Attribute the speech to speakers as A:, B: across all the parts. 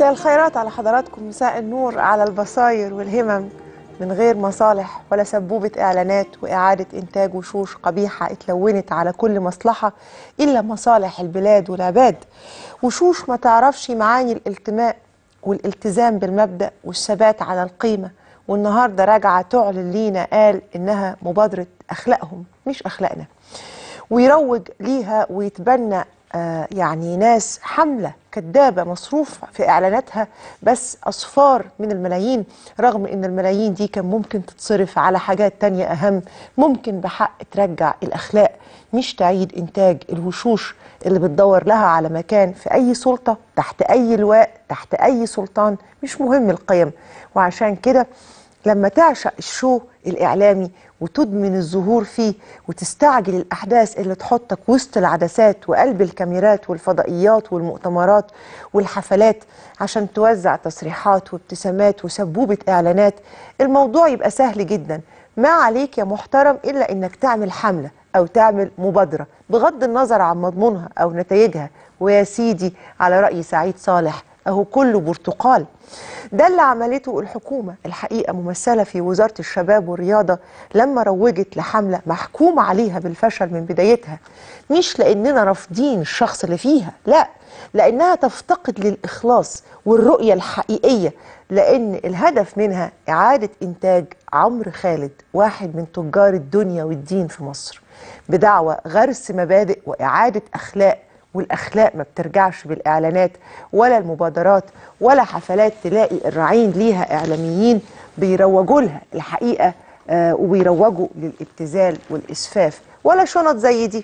A: مساء الخيرات على حضراتكم مساء النور على البصاير والهمم من غير مصالح ولا سبوبة إعلانات وإعادة إنتاج وشوش قبيحة اتلونت على كل مصلحة إلا مصالح البلاد والعباد وشوش ما تعرفش معاني الالتماء والالتزام بالمبدأ والثبات على القيمة والنهاردة راجعة تعلن لينا قال إنها مبادرة أخلاقهم مش أخلاقنا ويروج ليها ويتبنى آه يعني ناس حملة كدابة مصروف في إعلاناتها بس أصفار من الملايين رغم إن الملايين دي كان ممكن تتصرف على حاجات تانية أهم ممكن بحق ترجع الأخلاق مش تعيد إنتاج الوشوش اللي بتدور لها على مكان في أي سلطة تحت أي لواء تحت أي سلطان مش مهم القيم وعشان كده لما تعشق الشو الإعلامي وتدمن الظهور فيه وتستعجل الأحداث اللي تحطك وسط العدسات وقلب الكاميرات والفضائيات والمؤتمرات والحفلات عشان توزع تصريحات وابتسامات وسبوبة إعلانات الموضوع يبقى سهل جدا ما عليك يا محترم إلا إنك تعمل حملة أو تعمل مبادرة بغض النظر عن مضمونها أو نتائجها ويا سيدي على رأي سعيد صالح أهو كله برتقال ده اللي عملته الحكومة الحقيقة ممثلة في وزارة الشباب والرياضة لما روجت لحملة محكوم عليها بالفشل من بدايتها مش لأننا رافضين الشخص اللي فيها لا لأنها تفتقد للإخلاص والرؤية الحقيقية لأن الهدف منها إعادة إنتاج عمرو خالد واحد من تجار الدنيا والدين في مصر بدعوى غرس مبادئ وإعادة أخلاق والاخلاق ما بترجعش بالاعلانات ولا المبادرات ولا حفلات تلاقي الراعين ليها اعلاميين بيروجوا لها الحقيقه آه وبيروجوا للابتذال والاسفاف ولا شنط زي دي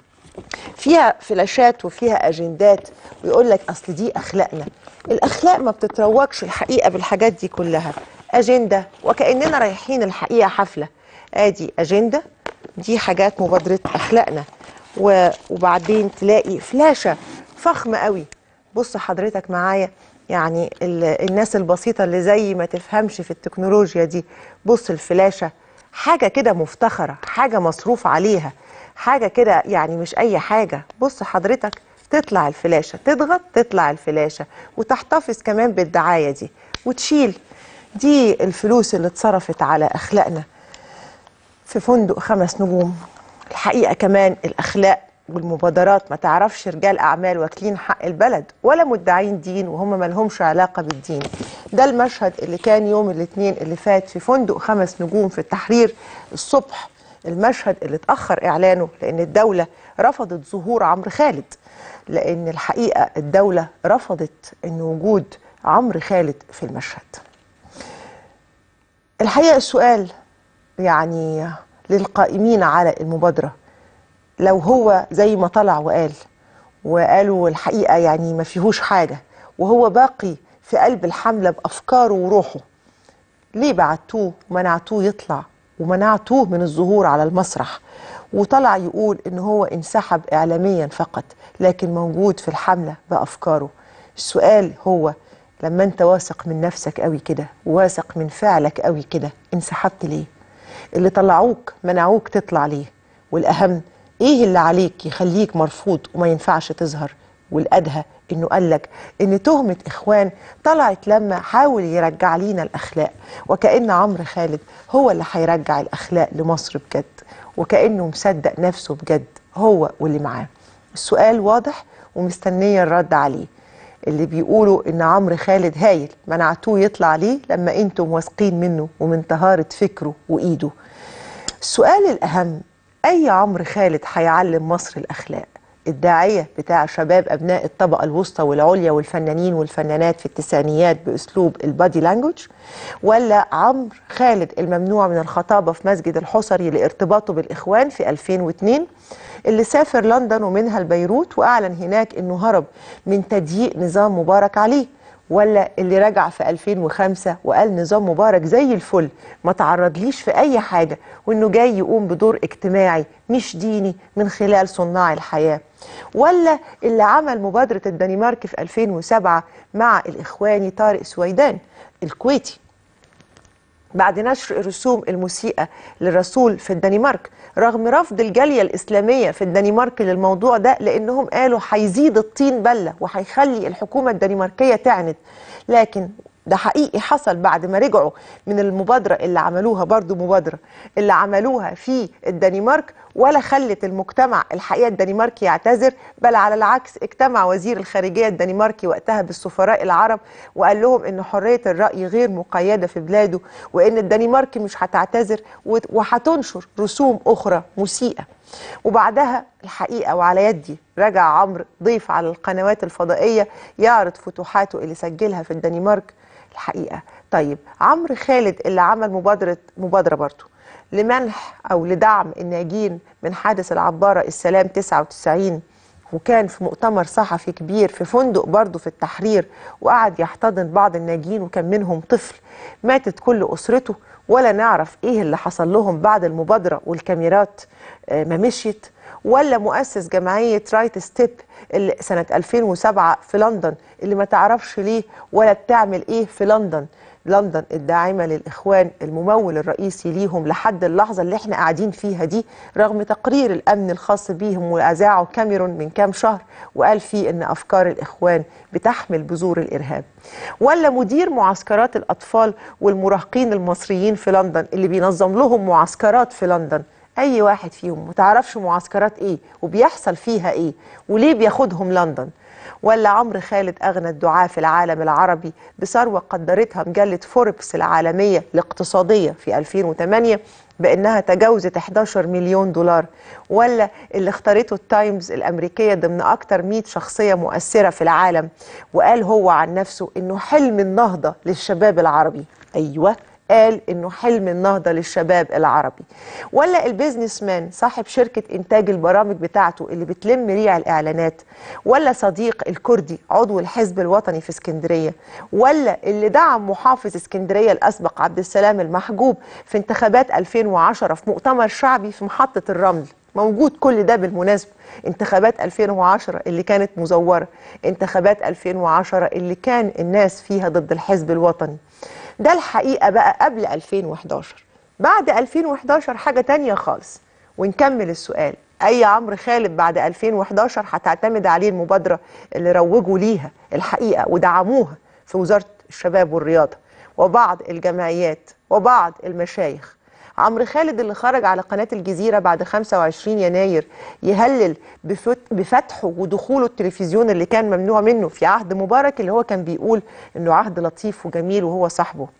A: فيها فلاشات وفيها اجندات ويقول لك اصل دي اخلاقنا الاخلاق ما بتتروجش الحقيقه بالحاجات دي كلها اجنده وكاننا رايحين الحقيقه حفله ادي اجنده دي حاجات مبادره اخلاقنا وبعدين تلاقي فلاشة فخمة قوي بص حضرتك معايا يعني الناس البسيطة اللي زي ما تفهمش في التكنولوجيا دي بص الفلاشة حاجة كده مفتخرة حاجة مصروف عليها حاجة كده يعني مش أي حاجة بص حضرتك تطلع الفلاشة تضغط تطلع الفلاشة وتحتفظ كمان بالدعاية دي وتشيل دي الفلوس اللي اتصرفت على أخلاقنا في فندق خمس نجوم الحقيقه كمان الاخلاق والمبادرات ما تعرفش رجال اعمال واكلين حق البلد ولا مدعين دين وهم ما لهمش علاقه بالدين ده المشهد اللي كان يوم الاثنين اللي فات في فندق خمس نجوم في التحرير الصبح المشهد اللي اتاخر اعلانه لان الدوله رفضت ظهور عمرو خالد لان الحقيقه الدوله رفضت ان وجود عمرو خالد في المشهد الحقيقه السؤال يعني للقائمين على المبادرة لو هو زي ما طلع وقال وقالوا الحقيقة يعني ما فيهوش حاجة وهو باقي في قلب الحملة بأفكاره وروحه ليه بعتوه ومنعتوه يطلع ومنعتوه من الظهور على المسرح وطلع يقول ان هو انسحب اعلاميا فقط لكن موجود في الحملة بأفكاره السؤال هو لما انت واثق من نفسك قوي كده واثق من فعلك قوي كده انسحبت ليه اللي طلعوك منعوك تطلع ليه والاهم ايه اللي عليك يخليك مرفوض وما ينفعش تظهر والادهى انه قالك ان تهمه اخوان طلعت لما حاول يرجع لينا الاخلاق وكان عمرو خالد هو اللي هيرجع الاخلاق لمصر بجد وكانه مصدق نفسه بجد هو واللي معاه السؤال واضح ومستنيه الرد عليه اللي بيقولوا ان عمرو خالد هايل منعتوه يطلع ليه لما انتم واثقين منه ومن طهاره فكره وايده السؤال الاهم اي عمرو خالد هيعلم مصر الاخلاق الداعيه بتاع شباب ابناء الطبقه الوسطى والعليا والفنانين والفنانات في التسعينيات باسلوب البادي لانجوج ولا عمرو خالد الممنوع من الخطابه في مسجد الحصري لارتباطه بالاخوان في 2002 اللي سافر لندن ومنها لبيروت واعلن هناك انه هرب من تضييق نظام مبارك عليه ولا اللي رجع في 2005 وقال نظام مبارك زي الفل ما تعرضليش في اي حاجه وانه جاي يقوم بدور اجتماعي مش ديني من خلال صناع الحياه ولا اللي عمل مبادره الدنمارك في 2007 مع الاخواني طارق سويدان الكويتي بعد نشر الرسوم المسيئة للرسول في الدنمارك رغم رفض الجالية الإسلامية في الدنمارك للموضوع ده لأنهم قالوا هيزيد الطين بلة وهيخلي الحكومة الدنماركية تعند لكن ده حقيقي حصل بعد ما رجعوا من المبادرة اللي عملوها برضو مبادرة اللي عملوها في الدنمارك ولا خلت المجتمع الحقيقة الدنماركي يعتذر بل على العكس اجتمع وزير الخارجية الدنماركي وقتها بالسفراء العرب وقال لهم ان حرية الرأي غير مقيدة في بلاده وان الدنمارك مش هتعتذر وهتنشر رسوم اخرى مسيئة وبعدها الحقيقة وعلى يدي رجع عمرو ضيف على القنوات الفضائية يعرض فتوحاته اللي سجلها في الدنمارك الحقيقة طيب عمرو خالد اللي عمل مبادرة مبادرة برضه لمنح أو لدعم الناجين من حادث العبارة السلام 99 وكان في مؤتمر صحفي كبير في فندق برضه في التحرير وقعد يحتضن بعض الناجين وكان منهم طفل ماتت كل أسرته ولا نعرف إيه اللي حصل لهم بعد المبادرة والكاميرات ما مشيت ولا مؤسس جمعية رايت ستيب اللي سنة 2007 في لندن اللي ما تعرفش ليه ولا بتعمل ايه في لندن لندن الداعمة للإخوان الممول الرئيسي ليهم لحد اللحظة اللي احنا قاعدين فيها دي رغم تقرير الأمن الخاص بيهم وأذاعه كاميرون من كام شهر وقال فيه إن أفكار الإخوان بتحمل بذور الإرهاب ولا مدير معسكرات الأطفال والمراهقين المصريين في لندن اللي بينظم لهم معسكرات في لندن اي واحد فيهم متعرفش معسكرات ايه وبيحصل فيها ايه وليه بياخدهم لندن ولا عمرو خالد اغنى الدعاة في العالم العربي بثروه قدرتها مجله فوربس العالميه الاقتصاديه في 2008 بانها تجاوزت 11 مليون دولار ولا اللي اختارته التايمز الامريكيه ضمن اكتر 100 شخصيه مؤثره في العالم وقال هو عن نفسه انه حلم النهضه للشباب العربي ايوه قال انه حلم النهضه للشباب العربي ولا البيزنس مان صاحب شركه انتاج البرامج بتاعته اللي بتلم ريع الاعلانات ولا صديق الكردي عضو الحزب الوطني في اسكندريه ولا اللي دعم محافظ اسكندريه الاسبق عبد السلام المحجوب في انتخابات 2010 في مؤتمر شعبي في محطه الرمل موجود كل ده بالمناسبة انتخابات 2010 اللي كانت مزورة انتخابات 2010 اللي كان الناس فيها ضد الحزب الوطني ده الحقيقة بقى قبل 2011 بعد 2011 حاجة تانية خالص ونكمل السؤال أي عمرو خالد بعد 2011 هتعتمد عليه المبادرة اللي روجوا ليها الحقيقة ودعموها في وزارة الشباب والرياضة وبعض الجمعيات وبعض المشايخ عمرو خالد اللي خرج على قناة الجزيرة بعد 25 يناير يهلل بفتحه ودخوله التلفزيون اللي كان ممنوع منه في عهد مبارك اللي هو كان بيقول انه عهد لطيف وجميل وهو صاحبه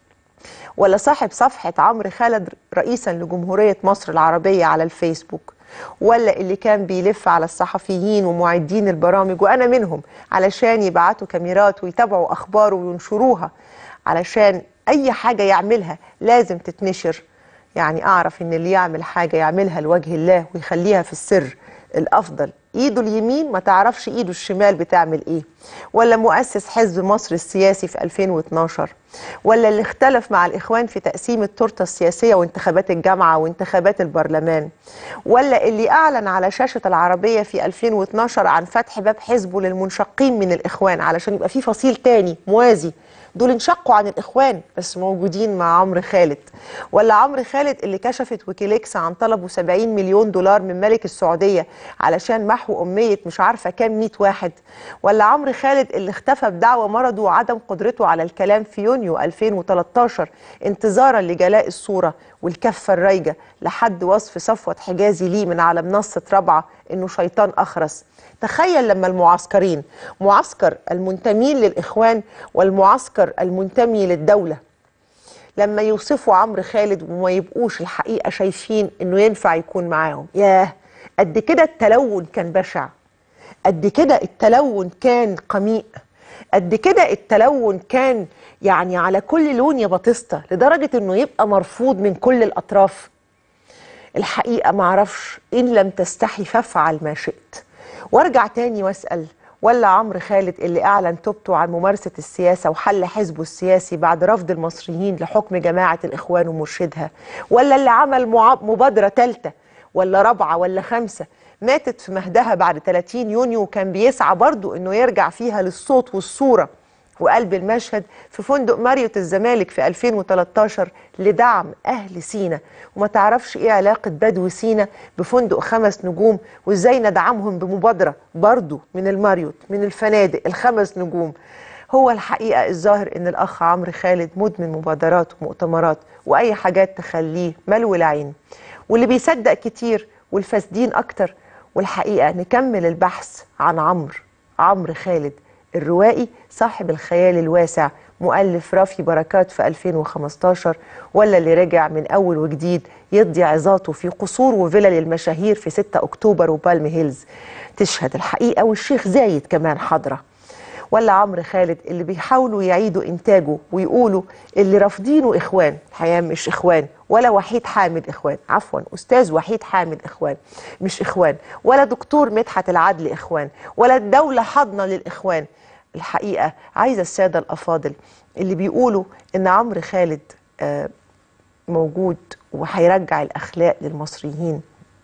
A: ولا صاحب صفحة عمرو خالد رئيسا لجمهورية مصر العربية على الفيسبوك ولا اللي كان بيلف على الصحفيين ومعدين البرامج وأنا منهم علشان يبعتوا كاميرات ويتابعوا أخباره وينشروها علشان أي حاجة يعملها لازم تتنشر يعني أعرف إن اللي يعمل حاجة يعملها لوجه الله ويخليها في السر الأفضل إيده اليمين ما تعرفش إيده الشمال بتعمل إيه ولا مؤسس حزب مصر السياسي في 2012 ولا اللي اختلف مع الإخوان في تقسيم التورتة السياسية وانتخابات الجامعة وانتخابات البرلمان ولا اللي أعلن على شاشة العربية في 2012 عن فتح باب حزبه للمنشقين من الإخوان علشان يبقى في فصيل تاني موازي دول انشقوا عن الاخوان بس موجودين مع عمرو خالد ولا عمرو خالد اللي كشفت ويكيليكس عن طلبه 70 مليون دولار من ملك السعوديه علشان محو اميه مش عارفه كام 100 واحد ولا عمرو خالد اللي اختفى بدعوى مرضه وعدم قدرته على الكلام في يونيو 2013 انتظارا لجلاء الصوره والكفه الرايجه لحد وصف صفوه حجازي ليه من على منصه رابعه انه شيطان اخرس تخيل لما المعسكرين معسكر المنتمين للإخوان والمعسكر المنتمي للدولة لما يوصفوا عمرو خالد وما يبقوش الحقيقة شايفين انه ينفع يكون معاهم ياه قد كده التلون كان بشع قد كده التلون كان قميء قد كده التلون كان يعني على كل لون يا بطسطة لدرجة انه يبقى مرفوض من كل الأطراف الحقيقة معرفش إن لم تستحي فافعل ما شئت وارجع تاني واسال ولا عمرو خالد اللي اعلن توبته عن ممارسه السياسه وحل حزبه السياسي بعد رفض المصريين لحكم جماعه الاخوان ومرشدها ولا اللي عمل مبادره ثالثه ولا رابعه ولا خمسه ماتت في مهدها بعد 30 يونيو وكان بيسعى برضه انه يرجع فيها للصوت والصوره وقلب المشهد في فندق ماريوت الزمالك في 2013 لدعم أهل سينا وما تعرفش إيه علاقة بدو سينا بفندق خمس نجوم وإزاي ندعمهم بمبادرة برضو من الماريوت من الفنادق الخمس نجوم هو الحقيقة الظاهر إن الأخ عمرو خالد مدمن مبادرات ومؤتمرات وأي حاجات تخليه ملو العين واللي بيصدق كتير والفاسدين أكتر والحقيقة نكمل البحث عن عمرو عمرو خالد الروائي صاحب الخيال الواسع مؤلف رافي بركات في 2015 ولا اللي رجع من أول وجديد يضي عظاته في قصور وفلل المشاهير في 6 أكتوبر وبالم هيلز تشهد الحقيقة والشيخ زايد كمان حاضرة ولا عمرو خالد اللي بيحاولوا يعيدوا إنتاجه ويقولوا اللي رافضينه إخوان الحقيقة مش إخوان ولا وحيد حامد إخوان عفوا أستاذ وحيد حامد إخوان مش إخوان ولا دكتور مدحت العدل إخوان ولا الدولة حضنة للإخوان الحقيقة عايزة السادة الأفاضل اللي بيقولوا إن عمرو خالد آه، موجود وهيرجع الأخلاق للمصريين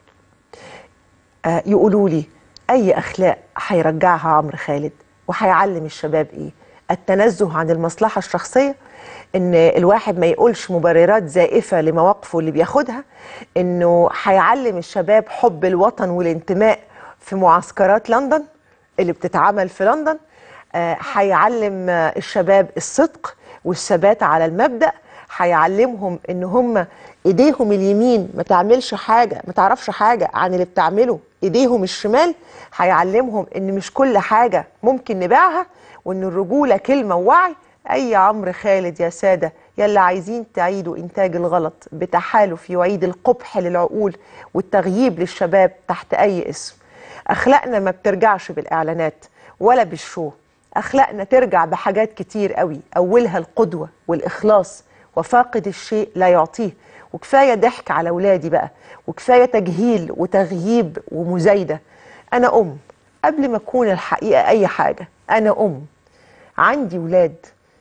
A: آه، يقولوا لي أي أخلاق هيرجعها عمرو خالد وهيعلم الشباب إيه التنزه عن المصلحة الشخصية إن الواحد ما يقولش مبررات زائفة لمواقفه اللي بياخدها إنه هيعلم الشباب حب الوطن والانتماء في معسكرات لندن اللي بتتعمل في لندن آه، هيعلم آه، الشباب الصدق والثبات على المبدأ هيعلمهم ان هم ايديهم اليمين ما تعملش حاجه ما تعرفش حاجه عن اللي بتعمله ايديهم الشمال هيعلمهم ان مش كل حاجه ممكن نبيعها وان الرجوله كلمه ووعي اي عمرو خالد يا ساده يلا عايزين تعيدوا انتاج الغلط بتحالف يعيد القبح للعقول والتغييب للشباب تحت اي اسم اخلاقنا ما بترجعش بالاعلانات ولا بالشو اخلاقنا ترجع بحاجات كتير قوي اولها القدوه والاخلاص وفاقد الشيء لا يعطيه وكفايه ضحك على اولادي بقى وكفايه تجهيل وتغييب ومزايده انا ام قبل ما اكون الحقيقه اي حاجه انا ام عندي ولاد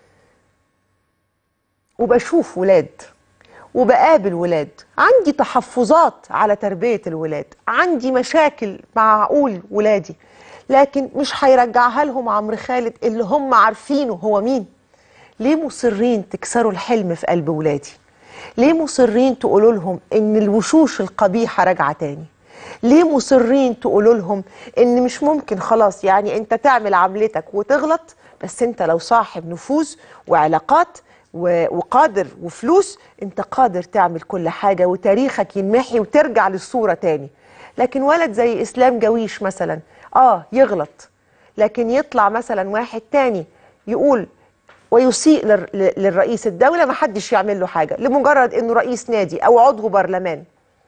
A: وبشوف ولاد وبقابل ولاد عندي تحفظات على تربية الولاد عندي مشاكل مع عقول ولادي لكن مش هيرجعها لهم عمرو خالد اللي هم عارفينه هو مين ليه مصرين تكسروا الحلم في قلب ولادي ليه مصرين تقولوا لهم ان الوشوش القبيحة راجعة تاني ليه مصرين تقولوا لهم ان مش ممكن خلاص يعني انت تعمل عملتك وتغلط بس انت لو صاحب نفوذ وعلاقات و- وقادر وفلوس انت قادر تعمل كل حاجة وتاريخك ينمحي وترجع للصورة تاني لكن ولد زي اسلام جويش مثلا اه يغلط لكن يطلع مثلا واحد تاني يقول ويسيء لل- ل- للرئيس الدولة ما حدش يعمل له حاجة لمجرد انه رئيس نادي او عضو برلمان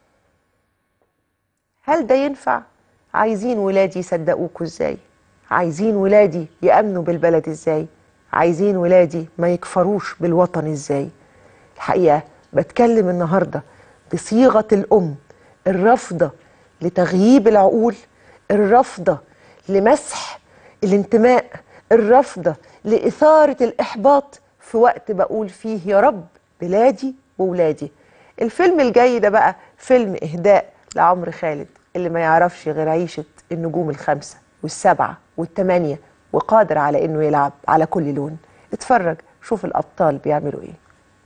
A: هل ده ينفع؟ عايزين ولادي يصدقوكوا ازاي؟ عايزين ولادي يأمنوا بالبلد ازاي؟ عايزين ولادي ما يكفروش بالوطن ازاي؟ الحقيقة بتكلم النهاردة بصيغة الأم الرافضة لتغييب العقول الرافضة لمسح الانتماء الرافضة لإثارة الإحباط في وقت بقول فيه يا رب بلادي وولادي الفيلم الجاي ده بقى فيلم إهداء لعمرو خالد اللي ما يعرفش غير عيشة النجوم الخمسة والسبعة والثمانية وقادر على إنه يلعب على كل لون اتفرج شوف الأبطال بيعملوا إيه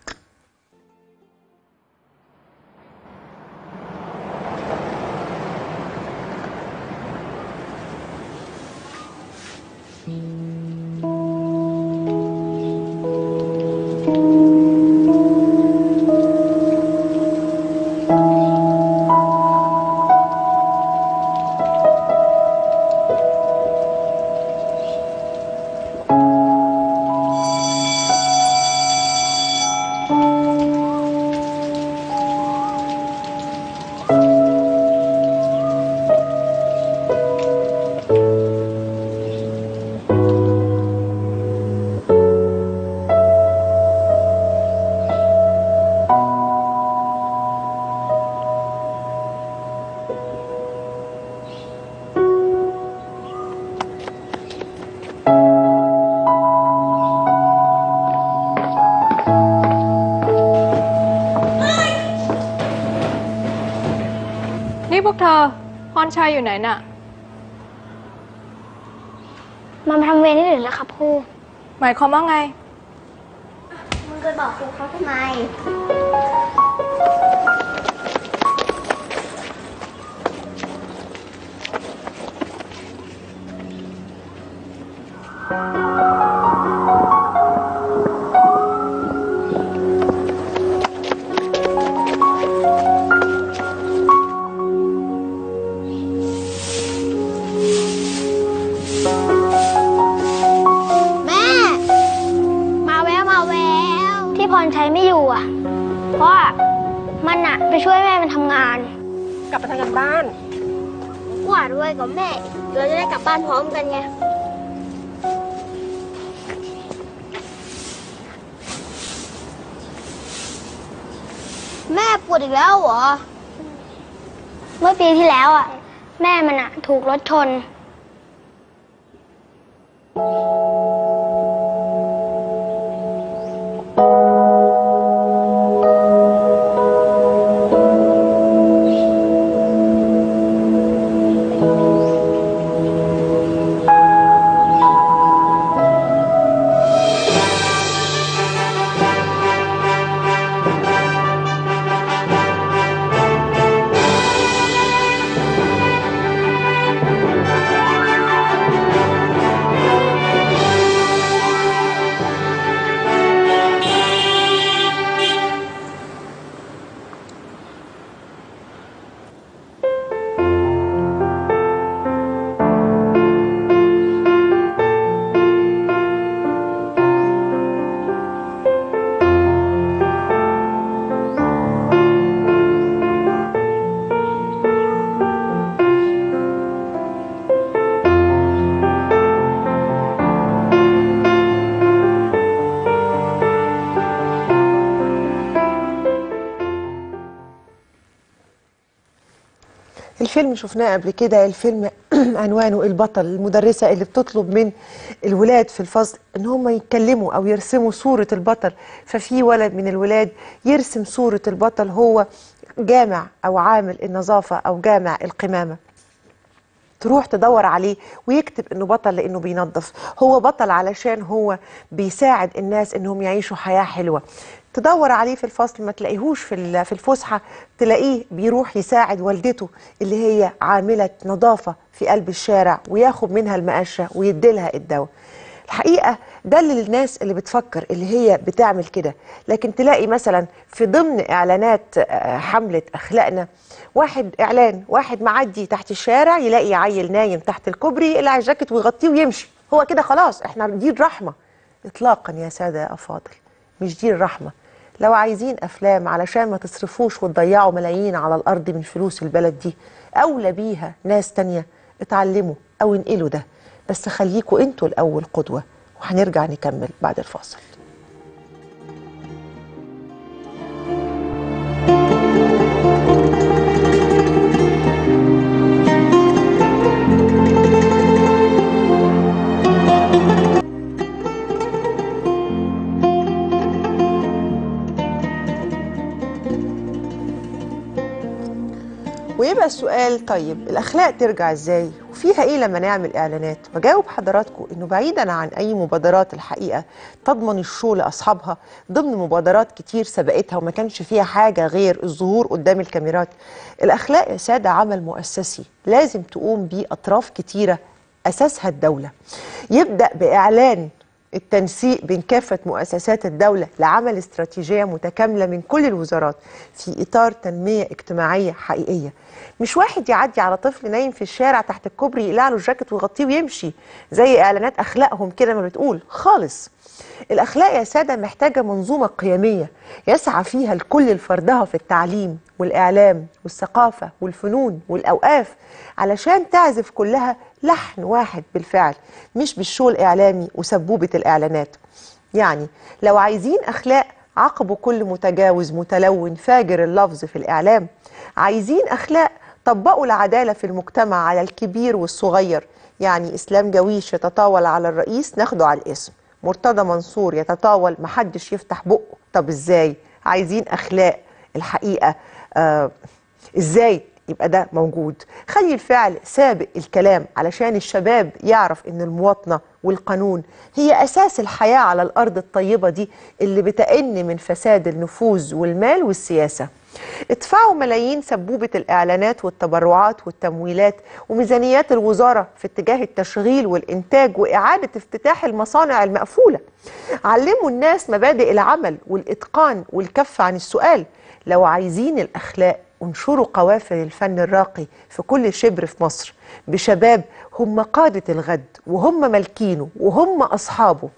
B: นี่พวกเธอ พรชัยอยู่ไหนน่ะ
C: มาทำเวรที่อื่นแล้วครับครู
B: หมายความว่าไง
C: มึงไปบอกครูเขาทำไม แม่ มาแววมาแวว ที่พรชัยไม่อยู่อ่ะ เพราะว่ามันอะไปช่วยแม่มันทำงาน
A: กลับไปทำงานบ้าน
C: กวาดด้วยกับแม่ เราจะได้กลับบ้านพร้อมกันไง แม่ปวดอีกแล้วเหรอ เมื่อปีที่แล้วอ่ะ แม่มันอะถูกรถชน
A: الفيلم شفناه قبل كده الفيلم عنوانه البطل المدرسة اللي بتطلب من الولاد في الفصل ان هم يتكلموا او يرسموا صورة البطل ففي ولد من الولاد يرسم صورة البطل هو جامع او عامل النظافة او جامع القمامة تروح تدور عليه ويكتب انه بطل لانه بينظف هو بطل علشان هو بيساعد الناس انهم يعيشوا حياة حلوة تدور عليه في الفصل ما تلاقيهوش في ال- في الفسحة تلاقيه بيروح يساعد والدته اللي هي عاملة نظافة في قلب الشارع وياخد منها المقشة ويديلها الدواء الحقيقة ده اللي الناس اللي بتفكر اللي هي بتعمل كده لكن تلاقي مثلا في ضمن إعلانات آه، حملة أخلاقنا واحد إعلان واحد معدي تحت الشارع يلاقي عيل نايم تحت الكوبري يقلع الجاكيت ويغطيه ويمشي هو كده خلاص احنا دي الرحمة إطلاقا يا سادة يا أفاضل مش دي الرحمة لو عايزين أفلام علشان ما تصرفوش وتضيعوا ملايين على الأرض من فلوس البلد دي أولى بيها ناس تانية اتعلموا أو انقلوا ده بس خليكوا انتوا الأول قدوة وهنرجع نكمل بعد الفاصل ويبقى السؤال طيب الاخلاق ترجع ازاي وفيها ايه لما نعمل اعلانات وجاوب حضراتكم انه بعيدا عن اي مبادرات الحقيقه تضمن الشو لاصحابها ضمن مبادرات كتير سبقتها وما كانش فيها حاجه غير الظهور قدام الكاميرات الاخلاق يا ساده عمل مؤسسي لازم تقوم بيه اطراف كتيره اساسها الدوله يبدا باعلان التنسيق بين كافة مؤسسات الدولة لعمل استراتيجية متكاملة من كل الوزارات في إطار تنمية اجتماعية حقيقية مش واحد يعدي على طفل نايم في الشارع تحت الكوبري يقلع له الجاكيت ويغطيه ويمشي زي إعلانات أخلاقهم كده ما بتقول خالص الأخلاق يا سادة محتاجة منظومة قيمية يسعى فيها الكل لفرضها في التعليم والإعلام والثقافة والفنون والأوقاف علشان تعزف كلها لحن واحد بالفعل مش بالشو الإعلامي وسبوبة الإعلانات يعني لو عايزين أخلاق عاقبوا كل متجاوز متلون فاجر اللفظ في الإعلام عايزين أخلاق طبقوا العدالة في المجتمع على الكبير والصغير يعني إسلام جويش يتطاول على الرئيس ناخده على الاسم مرتضى منصور يتطاول محدش يفتح بقه طب ازاي عايزين اخلاق الحقيقه آه ازاي يبقى ده موجود خلي الفعل سابق الكلام علشان الشباب يعرف ان المواطنة والقانون هي اساس الحياة على الارض الطيبة دي اللي بتئن من فساد النفوذ والمال والسياسة ادفعوا ملايين سبوبة الإعلانات والتبرعات والتمويلات وميزانيات الوزارة في اتجاه التشغيل والإنتاج وإعادة افتتاح المصانع المقفولة علموا الناس مبادئ العمل والإتقان والكف عن السؤال لو عايزين الأخلاق انشروا قوافل الفن الراقي في كل شبر في مصر بشباب هم قادة الغد وهم مالكينه وهم أصحابه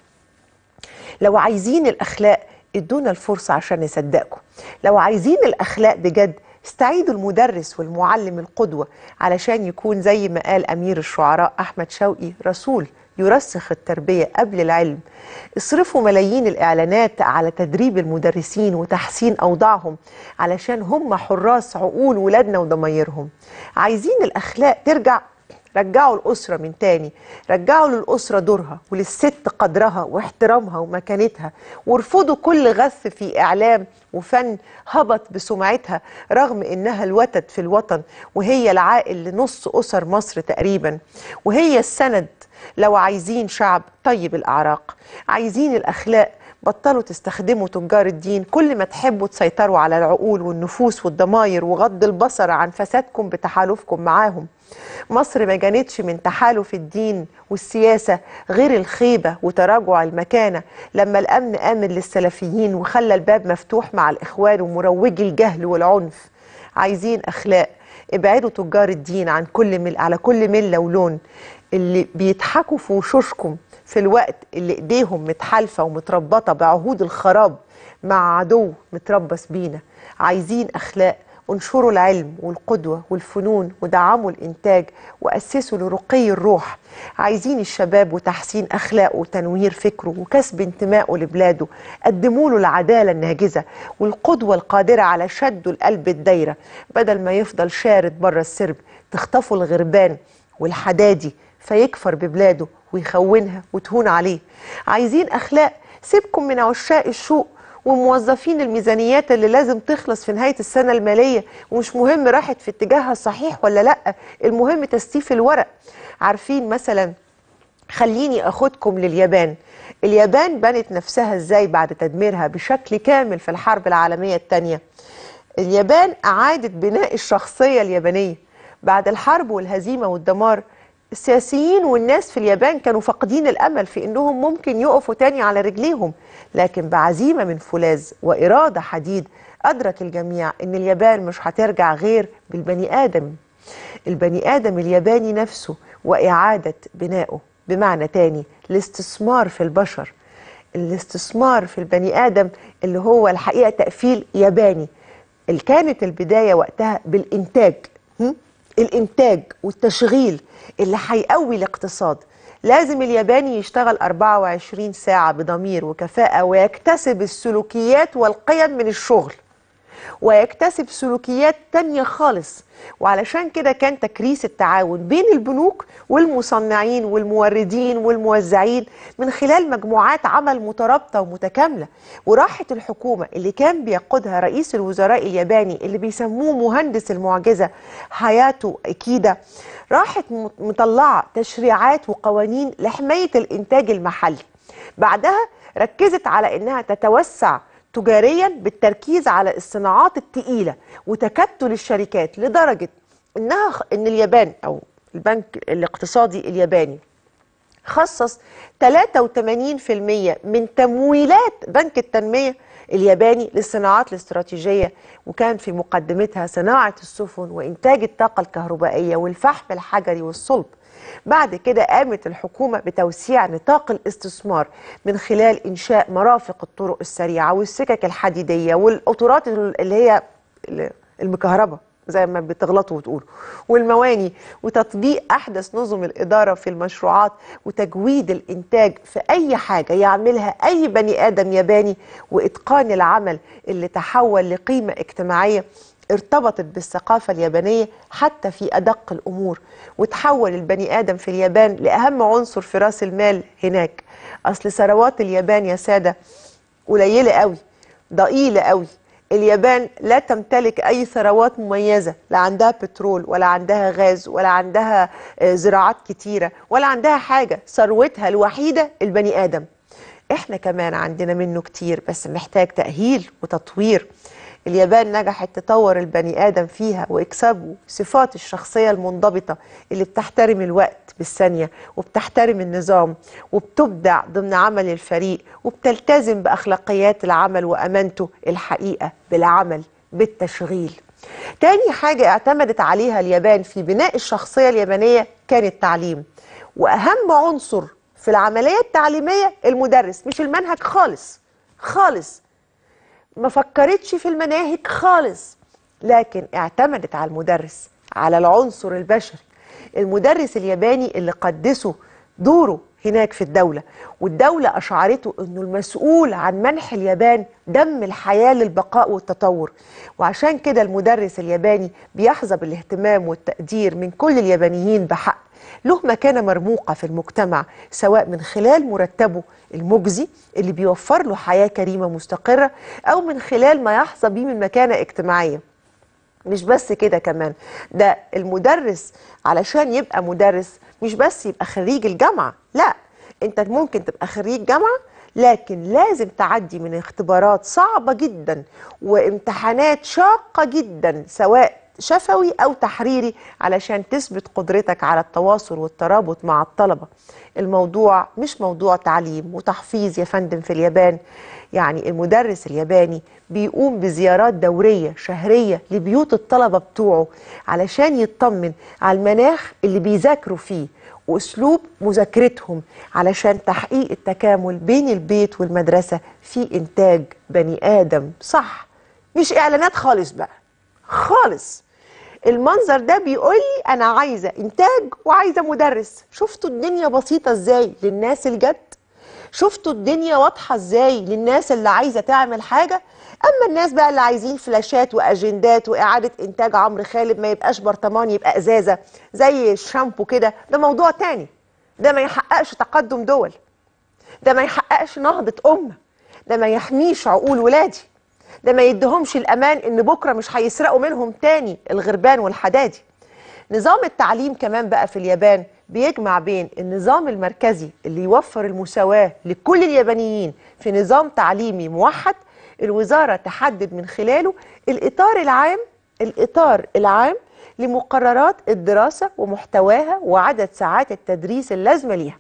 A: لو عايزين الأخلاق ادونا الفرصة عشان نصدقكم لو عايزين الأخلاق بجد استعيدوا المدرس والمعلم القدوة علشان يكون زي ما قال أمير الشعراء أحمد شوقي رسول يرسخ التربية قبل العلم اصرفوا ملايين الإعلانات على تدريب المدرسين وتحسين أوضاعهم علشان هم حراس عقول ولادنا وضمايرهم عايزين الأخلاق ترجع رجعوا الأسرة من تاني رجعوا للأسرة دورها وللست قدرها واحترامها ومكانتها وارفضوا كل غث في إعلام وفن هبط بسمعتها رغم إنها الوتد في الوطن وهي العائل لنص أسر مصر تقريبا وهي السند لو عايزين شعب طيب الأعراق عايزين الأخلاق بطلوا تستخدموا تجار الدين كل ما تحبوا تسيطروا على العقول والنفوس والضماير وغض البصر عن فسادكم بتحالفكم معاهم مصر ما جانتش من تحالف الدين والسياسة غير الخيبة وتراجع المكانة لما الأمن آمن للسلفيين وخلى الباب مفتوح مع الإخوان ومروجي الجهل والعنف عايزين أخلاق ابعدوا تجار الدين عن كل مل على كل ملة ولون اللي بيضحكوا في وشوشكم في الوقت اللي ايديهم متحالفة ومتربطة بعهود الخراب مع عدو متربص بينا عايزين أخلاق انشروا العلم والقدوة والفنون ودعموا الإنتاج وأسسوا لرقي الروح عايزين الشباب وتحسين أخلاقه وتنوير فكره وكسب انتمائه لبلاده قدموا له العدالة الناجزة والقدوة القادرة على شده القلب الدايرة بدل ما يفضل شارد بره السرب تخطفوا الغربان والحدادي فيكفر ببلاده ويخونها وتهون عليه عايزين أخلاق سيبكم من عشاق الشوق وموظفين الميزانيات اللي لازم تخلص في نهاية السنة المالية ومش مهم راحت في اتجاهها الصحيح ولا لأ المهم تستيف الورق عارفين مثلا خليني أخدكم لليابان اليابان بنت نفسها ازاي بعد تدميرها بشكل كامل في الحرب العالمية الثانية اليابان أعادت بناء الشخصية اليابانية بعد الحرب والهزيمة والدمار السياسيين والناس في اليابان كانوا فاقدين الامل في انهم ممكن يقفوا تاني على رجليهم لكن بعزيمه من فولاذ واراده حديد ادرك الجميع ان اليابان مش هترجع غير بالبني ادم البني ادم الياباني نفسه واعاده بنائه بمعنى تاني الاستثمار في البشر الاستثمار في البني ادم اللي هو الحقيقه تقفيل ياباني اللي كانت البدايه وقتها بالانتاج هم؟ الانتاج والتشغيل اللي هيقوي الاقتصاد لازم الياباني يشتغل 24 ساعة بضمير وكفاءة ويكتسب السلوكيات والقيم من الشغل ويكتسب سلوكيات تانية خالص وعلشان كده كان تكريس التعاون بين البنوك والمصنعين والموردين والموزعين من خلال مجموعات عمل مترابطة ومتكاملة وراحت الحكومة اللي كان بيقودها رئيس الوزراء الياباني اللي بيسموه مهندس المعجزة حياته إكيدا راحت مطلعة تشريعات وقوانين لحماية الإنتاج المحلي بعدها ركزت على إنها تتوسع تجاريا بالتركيز على الصناعات التقيلة وتكتل الشركات لدرجة إنها إن اليابان أو البنك الاقتصادي الياباني خصص 83% من تمويلات بنك التنمية الياباني للصناعات الاستراتيجية وكان في مقدمتها صناعة السفن وإنتاج الطاقة الكهربائية والفحم الحجري والصلب بعد كده قامت الحكومة بتوسيع نطاق الاستثمار من خلال إنشاء مرافق الطرق السريعة والسكك الحديدية والقطورات اللي هي المكهربة زي ما بتغلطوا وتقولوا والمواني وتطبيق أحدث نظم الإدارة في المشروعات وتجويد الإنتاج في أي حاجة يعملها أي بني آدم ياباني وإتقان العمل اللي تحول لقيمة اجتماعية ارتبطت بالثقافة اليابانية حتى في أدق الأمور وتحول البني آدم في اليابان لأهم عنصر في رأس المال هناك أصل ثروات اليابان يا سادة قليلة قوي ضئيلة قوي اليابان لا تمتلك أي ثروات مميزة لا عندها بترول ولا عندها غاز ولا عندها آه، زراعات كتيرة ولا عندها حاجة ثروتها الوحيدة البني آدم احنا كمان عندنا منه كتير بس محتاج تأهيل وتطوير اليابان نجحت تطور البني آدم فيها وإكسابه صفات الشخصية المنضبطة اللي بتحترم الوقت بالثانية وبتحترم النظام وبتبدع ضمن عمل الفريق وبتلتزم بأخلاقيات العمل وأمانته الحقيقة بالعمل بالتشغيل تاني حاجة اعتمدت عليها اليابان في بناء الشخصية اليابانية كان التعليم وأهم عنصر في العملية التعليمية المدرس مش المنهج خالص خالص ما فكرتش في المناهج خالص لكن اعتمدت على المدرس على العنصر البشري المدرس الياباني اللي قدسه دوره هناك في الدولة والدولة أشعرته أنه المسؤول عن منح اليابان دم الحياة للبقاء والتطور وعشان كده المدرس الياباني بيحظى بالاهتمام والتقدير من كل اليابانيين بحق له مكانة مرموقة في المجتمع سواء من خلال مرتبه المجزي اللي بيوفر له حياة كريمة مستقرة أو من خلال ما يحظى بيه من مكانة اجتماعية مش بس كده كمان ده المدرس علشان يبقى مدرس مش بس يبقى خريج الجامعة لا انت ممكن تبقى خريج جامعة لكن لازم تعدي من اختبارات صعبة جدا وامتحانات شاقة جدا سواء شفوي أو تحريري علشان تثبت قدرتك على التواصل والترابط مع الطلبة الموضوع مش موضوع تعليم وتحفيظ يا فندم في اليابان يعني المدرس الياباني بيقوم بزيارات دورية شهرية لبيوت الطلبة بتوعه علشان يطمن على المناخ اللي بيذاكروا فيه واسلوب مذاكرتهم علشان تحقيق التكامل بين البيت والمدرسه في انتاج بني ادم صح مش اعلانات خالص بقى خالص المنظر ده بيقول لي انا عايزه انتاج وعايزه مدرس شفتوا الدنيا بسيطه ازاي للناس الجد شفتوا الدنيا واضحه ازاي للناس اللي عايزه تعمل حاجه اما الناس بقى اللي عايزين فلاشات واجندات واعاده انتاج عمرو خالد ما يبقاش برطمان يبقى ازازه زي الشامبو كده ده موضوع تاني ده ما يحققش تقدم دول ده ما يحققش نهضه امه ده ما يحميش عقول ولادي ده ما يديهمش الامان ان بكره مش هيسرقوا منهم تاني الغربان والحدادي نظام التعليم كمان بقى في اليابان بيجمع بين النظام المركزي اللي يوفر المساواة لكل اليابانيين في نظام تعليمي موحد الوزارة تحدد من خلاله الإطار العام الإطار العام لمقررات الدراسة ومحتواها وعدد ساعات التدريس اللازمة ليها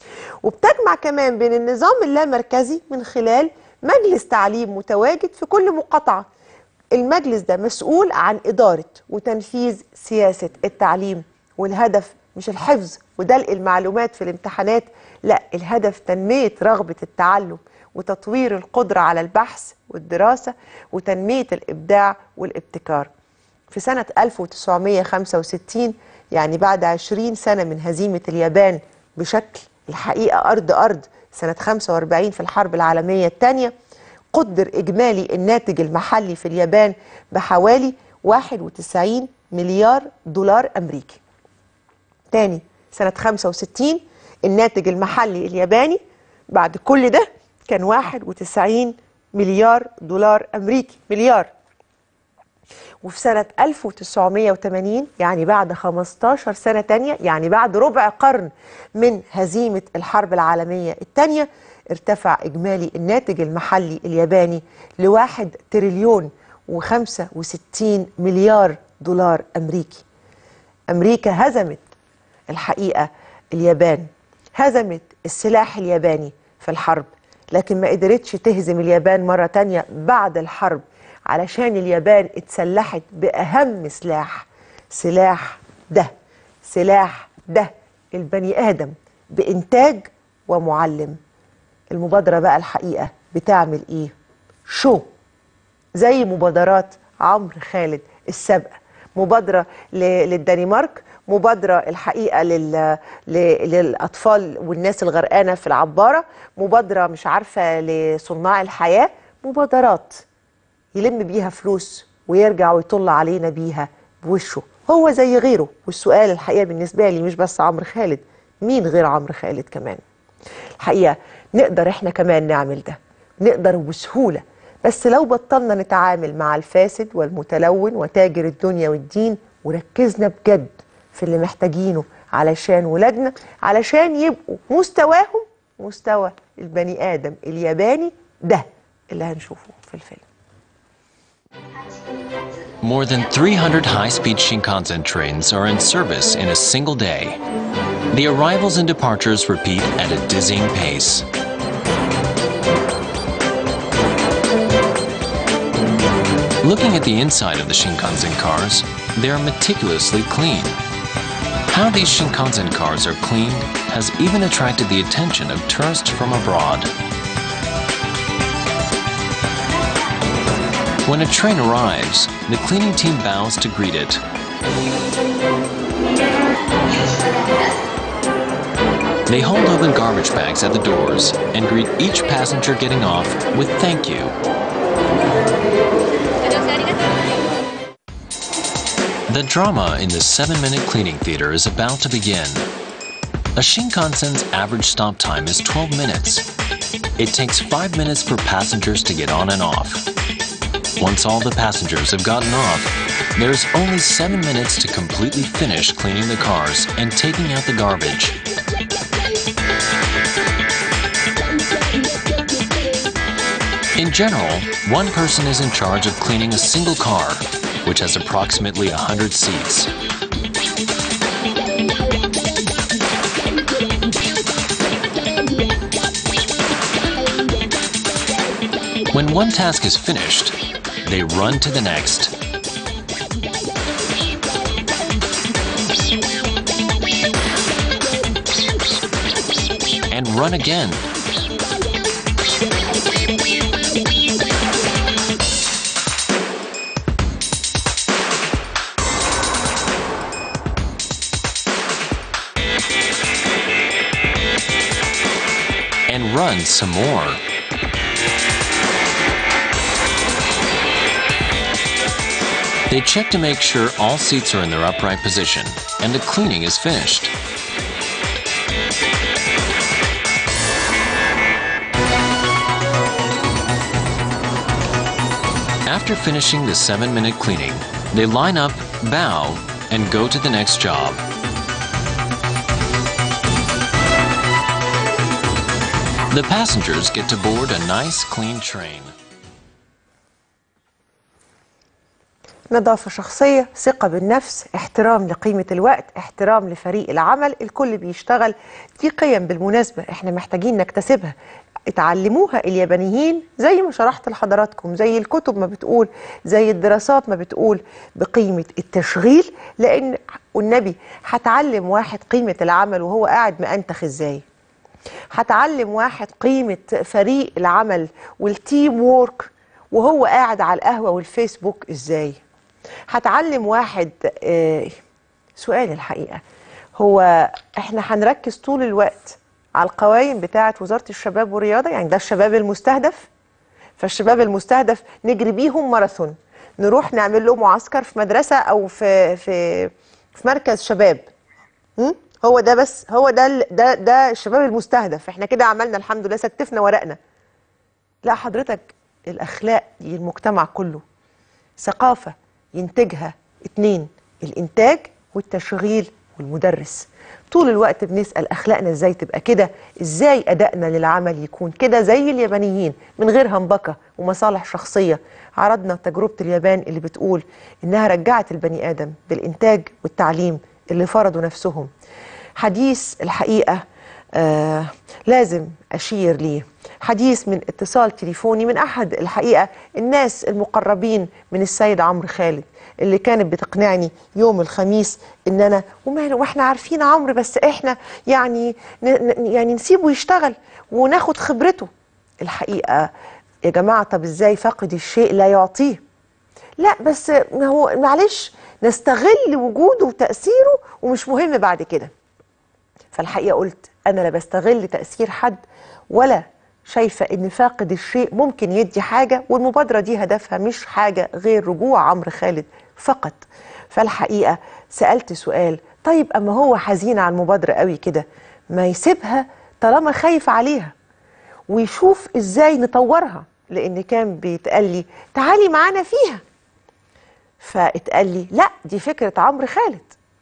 A: وبتجمع كمان بين النظام اللامركزي من خلال مجلس تعليم متواجد في كل مقاطعة المجلس ده مسؤول عن إدارة وتنفيذ سياسة التعليم والهدف مش الحفظ ودلق المعلومات في الامتحانات لا الهدف تنمية رغبة التعلم وتطوير القدرة على البحث والدراسة وتنمية الإبداع والابتكار في سنة 1965 يعني بعد 20 سنة من هزيمة اليابان بشكل الحقيقة أرض أرض سنة 45 في الحرب العالمية الثانية قدر إجمالي الناتج المحلي في اليابان بحوالي 91 مليار دولار أمريكي تاني سنة 65 الناتج المحلي الياباني بعد كل ده كان 91 مليار دولار أمريكي مليار وفي سنة 1980 يعني بعد 15 سنة تانية يعني بعد ربع قرن من هزيمة الحرب العالمية الثانية ارتفع إجمالي الناتج المحلي الياباني لواحد تريليون وخمسة وستين مليار دولار أمريكي أمريكا هزمت الحقيقة اليابان هزمت السلاح الياباني في الحرب لكن ما قدرتش تهزم اليابان مرة تانية بعد الحرب علشان اليابان اتسلحت بأهم سلاح سلاح ده سلاح ده البني آدم بإنتاج ومعلم المبادرة بقى الحقيقة بتعمل إيه؟ شو زي مبادرات عمرو خالد السابقة مبادرة ل- للدنمارك مبادرة الحقيقة لل... ل... للأطفال والناس الغرقانة في العبارة مبادرة مش عارفة لصناع الحياة مبادرات يلم بيها فلوس ويرجع ويطل علينا بيها بوشه هو زي غيره والسؤال الحقيقة بالنسبة لي مش بس عمرو خالد مين غير عمرو خالد كمان الحقيقة نقدر احنا كمان نعمل ده نقدر بسهولة بس لو بطلنا نتعامل مع الفاسد والمتلون وتاجر الدنيا والدين وركزنا بجد في اللي محتاجينه علشان ولادنا علشان يبقوا مستواهم مستوى البني آدم الياباني ده اللي هنشوفه في الفيلم
D: More than 300 high speed Shinkansen trains are in service in a single day. The arrivals and departures repeat at a dizzying pace. Looking at the inside of the Shinkansen cars, they are meticulously clean. How these Shinkansen cars are cleaned has even attracted the attention of tourists from abroad. When a train arrives, the cleaning team bows to greet it. They hold open garbage bags at the doors and greet each passenger getting off with thank you. The drama in the 7 minute cleaning theater is about to begin. A Shinkansen's average stop time is 12 minutes. It takes 5 minutes for passengers to get on and off. Once all the passengers have gotten off, there's only 7 minutes to completely finish cleaning the cars and taking out the garbage. In general, one person is in charge of cleaning a single car, which has approximately 100 seats. When one task is finished, they run to the next. And run again. And run some more. They check to make sure all seats are in their upright position and the cleaning is finished. After finishing the 7 minute cleaning, they line up, bow, and go to the next job. The passengers get to board a nice clean train.
A: نظافة شخصية ثقة بالنفس احترام لقيمة الوقت احترام لفريق العمل الكل بيشتغل دي قيم بالمناسبة احنا محتاجين نكتسبها اتعلموها اليابانيين زي ما شرحت لحضراتكم زي الكتب ما بتقول زي الدراسات ما بتقول بقيمة التشغيل لأن والنبي هتعلم واحد قيمة العمل وهو قاعد مأنتخ ازاي هتعلم واحد قيمة فريق العمل والتيم وورك وهو قاعد على القهوة والفيسبوك ازاي هتعلم واحد آه، سؤال الحقيقة هو احنا هنركز طول الوقت على القوائم بتاعة وزارة الشباب والرياضة يعني ده الشباب المستهدف فالشباب المستهدف نجري بيهم ماراثون نروح نعمل له معسكر في مدرسة أو في في في مركز شباب م? هو ده بس هو ده ال- ده ده الشباب المستهدف احنا كده عملنا الحمد لله ستفنا ورقنا لا حضرتك الأخلاق دي المجتمع كله ثقافة ينتجها اتنين الإنتاج والتشغيل والمدرس طول الوقت بنسأل أخلاقنا إزاي تبقى كده إزاي أدائنا للعمل يكون كده زي اليابانيين من غير همبكة ومصالح شخصية عرضنا تجربة اليابان اللي بتقول إنها رجعت البني آدم بالإنتاج والتعليم اللي فرضوا نفسهم حديث الحقيقة آه لازم أشير ليه حديث من اتصال تليفوني من أحد الحقيقة الناس المقربين من السيد عمرو خالد اللي كانت بتقنعني يوم الخميس ان انا وماله واحنا عارفين عمرو بس احنا يعني ن ن- يعني نسيبه يشتغل وناخد خبرته الحقيقه يا جماعه طب ازاي فاقد الشيء لا يعطيه لا بس ما هو معلش نستغل وجوده وتاثيره ومش مهم بعد كده فالحقيقه قلت انا لا بستغل تاثير حد ولا شايفه ان فاقد الشيء ممكن يدي حاجه والمبادره دي هدفها مش حاجه غير رجوع عمرو خالد فقط فالحقيقه سالت سؤال طيب اما هو حزين على المبادره قوي كده ما يسيبها طالما خايف عليها ويشوف ازاي نطورها لان كان بيتقال لي تعالي معانا فيها فاتقال لي لا دي فكره عمرو خالد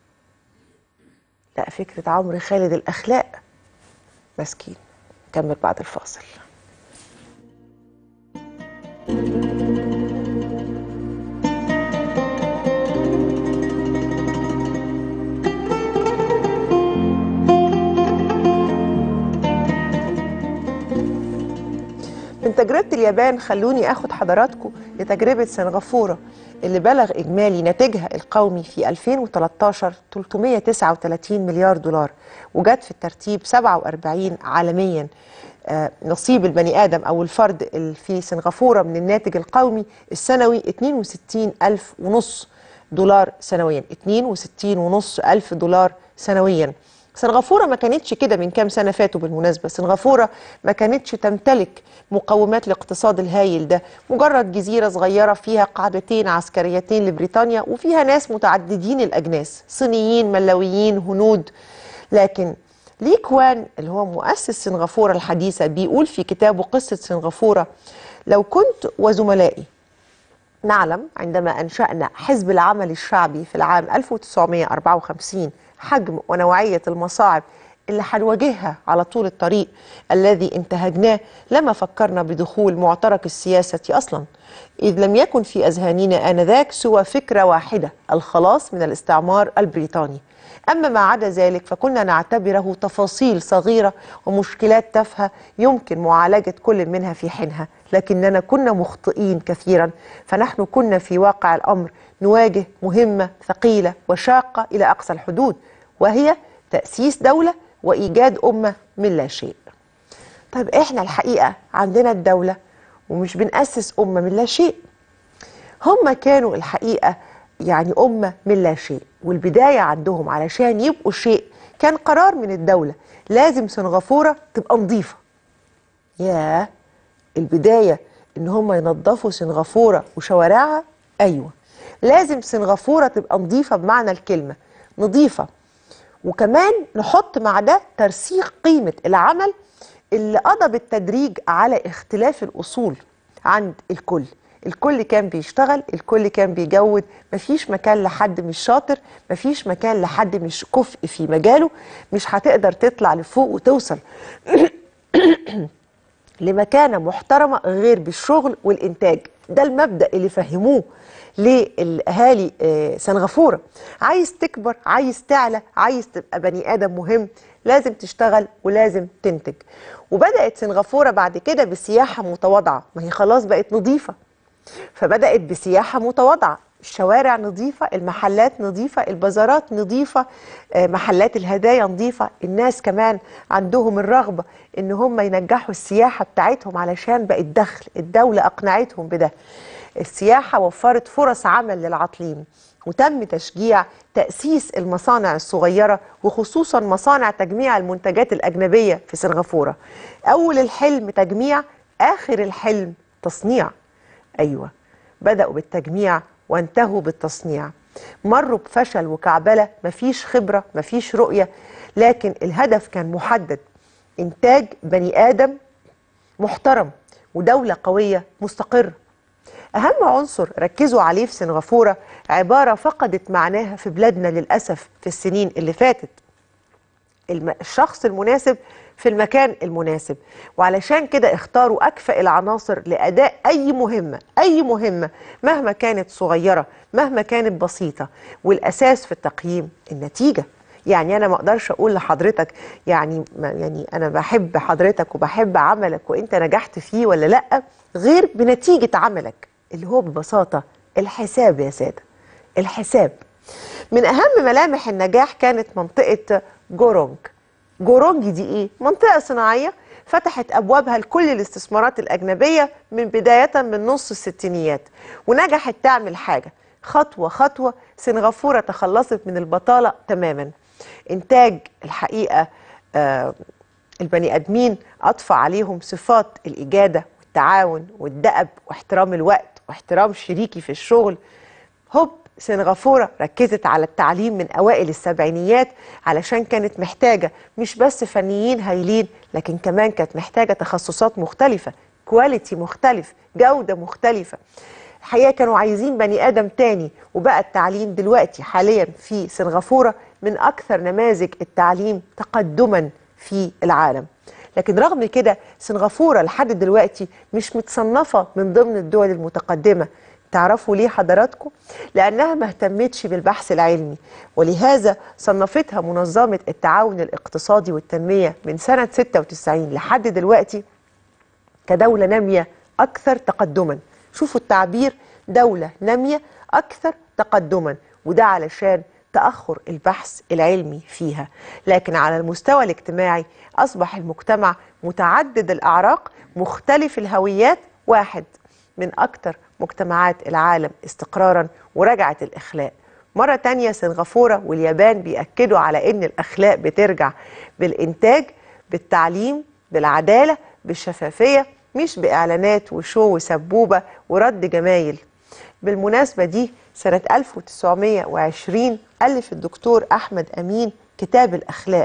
A: لا فكره عمرو خالد الاخلاق مسكين كمل بعد الفاصل من تجربة اليابان خلوني أخد حضراتكم لتجربة سنغافورة اللي بلغ إجمالي ناتجها القومي في 2013 339 مليار دولار وجت في الترتيب 47 عالميا آه، نصيب البني آدم أو الفرد اللي في سنغافورة من الناتج القومي السنوي 62 ألف ونص دولار سنويا 62 ونص ألف دولار سنويا سنغافورة ما كانتش كده من كام سنة فاتوا بالمناسبة سنغافورة ما كانتش تمتلك مقومات الاقتصاد الهايل ده مجرد جزيرة صغيرة فيها قاعدتين عسكريتين لبريطانيا وفيها ناس متعددين الأجناس صينيين ملاويين هنود لكن لي كوان اللي هو مؤسس سنغافورة الحديثة بيقول في كتابه قصة سنغافورة لو كنت وزملائي نعلم عندما أنشأنا حزب العمل الشعبي في العام 1954 حجم ونوعية المصاعب اللي هنواجهها على طول الطريق الذي انتهجناه لما فكرنا بدخول معترك السياسة أصلا إذ لم يكن في أذهاننا آنذاك سوى فكرة واحدة الخلاص من الاستعمار البريطاني أما ما عدا ذلك فكنا نعتبره تفاصيل صغيرة ومشكلات تافهة يمكن معالجة كل منها في حينها لكننا كنا مخطئين كثيرا فنحن كنا في واقع الأمر نواجه مهمة ثقيلة وشاقة إلى أقصى الحدود وهي تأسيس دولة وإيجاد أمة من لا شيء طيب إحنا الحقيقة عندنا الدولة ومش بنأسس أمة من لا شيء هم كانوا الحقيقة يعني أمة من لا شيء والبداية عندهم علشان يبقوا شيء كان قرار من الدولة لازم سنغافورة تبقى نظيفة ياه البداية إن هم ينظفوا سنغافورة وشوارعها أيوة لازم سنغافورة تبقى نظيفة بمعنى الكلمة نظيفة وكمان نحط مع ده ترسيخ قيمة العمل اللي قضى بالتدريج على اختلاف الأصول عند الكل الكل كان بيشتغل الكل كان بيجود مفيش مكان لحد مش شاطر مفيش مكان لحد مش كفء في مجاله مش هتقدر تطلع لفوق وتوصل لمكانة محترمة غير بالشغل والإنتاج ده المبدأ اللي فهموه للأهالي آه، سنغافورة عايز تكبر عايز تعلى عايز تبقى بني آدم مهم لازم تشتغل ولازم تنتج وبدأت سنغافورة بعد كده بسياحة متواضعة ما هي خلاص بقت نظيفة فبدأت بسياحة متواضعة الشوارع نظيفة المحلات نظيفة البازارات نظيفة آه، محلات الهدايا نظيفة الناس كمان عندهم الرغبة ان هم ينجحوا السياحة بتاعتهم علشان بقت دخل الدولة اقنعتهم بده السياحة وفرت فرص عمل للعاطلين وتم تشجيع تأسيس المصانع الصغيرة وخصوصا مصانع تجميع المنتجات الأجنبية في سنغافورة أول الحلم تجميع آخر الحلم تصنيع أيوة بدأوا بالتجميع وانتهوا بالتصنيع مروا بفشل وكعبلة مفيش خبرة مفيش رؤية لكن الهدف كان محدد إنتاج بني آدم محترم ودولة قوية مستقرة أهم عنصر ركزوا عليه في سنغافورة عبارة فقدت معناها في بلادنا للأسف في السنين اللي فاتت الم... الشخص المناسب في المكان المناسب وعلشان كده اختاروا أكفأ العناصر لأداء أي مهمة أي مهمة مهما كانت صغيرة مهما كانت بسيطة والأساس في التقييم النتيجة يعني أنا ما أقدرش أقول لحضرتك يعني ما يعني أنا بحب حضرتك وبحب عملك وأنت نجحت فيه ولا لأ غير بنتيجة عملك اللي هو ببساطة الحساب يا سادة الحساب من أهم ملامح النجاح كانت منطقة جورونج جورونج دي إيه؟ منطقة صناعية فتحت أبوابها لكل الاستثمارات الأجنبية من بداية من نص الستينيات ونجحت تعمل حاجة خطوة خطوة سنغافورة تخلصت من البطالة تماما إنتاج الحقيقة آه البني آدمين أضفى عليهم صفات الإجادة والتعاون والدأب واحترام الوقت واحترام شريكي في الشغل هوب سنغافورة ركزت على التعليم من أوائل السبعينيات علشان كانت محتاجة مش بس فنيين هايلين لكن كمان كانت محتاجة تخصصات مختلفة كواليتي مختلف جودة مختلفة الحقيقة كانوا عايزين بني آدم تاني وبقى التعليم دلوقتي حاليا في سنغافورة من أكثر نماذج التعليم تقدما في العالم لكن رغم كده سنغافورة لحد دلوقتي مش متصنفة من ضمن الدول المتقدمة تعرفوا ليه حضراتكم؟ لأنها ما اهتمتش بالبحث العلمي ولهذا صنفتها منظمة التعاون الاقتصادي والتنمية من سنة 96 لحد دلوقتي كدولة نامية أكثر تقدما شوفوا التعبير دولة نامية أكثر تقدما وده علشان تأخر البحث العلمي فيها لكن على المستوى الاجتماعي أصبح المجتمع متعدد الأعراق مختلف الهويات واحد من أكثر مجتمعات العالم استقرارا ورجعت الإخلاق مرة تانية سنغافورة واليابان بيأكدوا على أن الأخلاق بترجع بالإنتاج بالتعليم بالعدالة بالشفافية مش بإعلانات وشو وسبوبة ورد جمايل بالمناسبة دي سنة 1920 ألف الدكتور أحمد أمين كتاب الأخلاق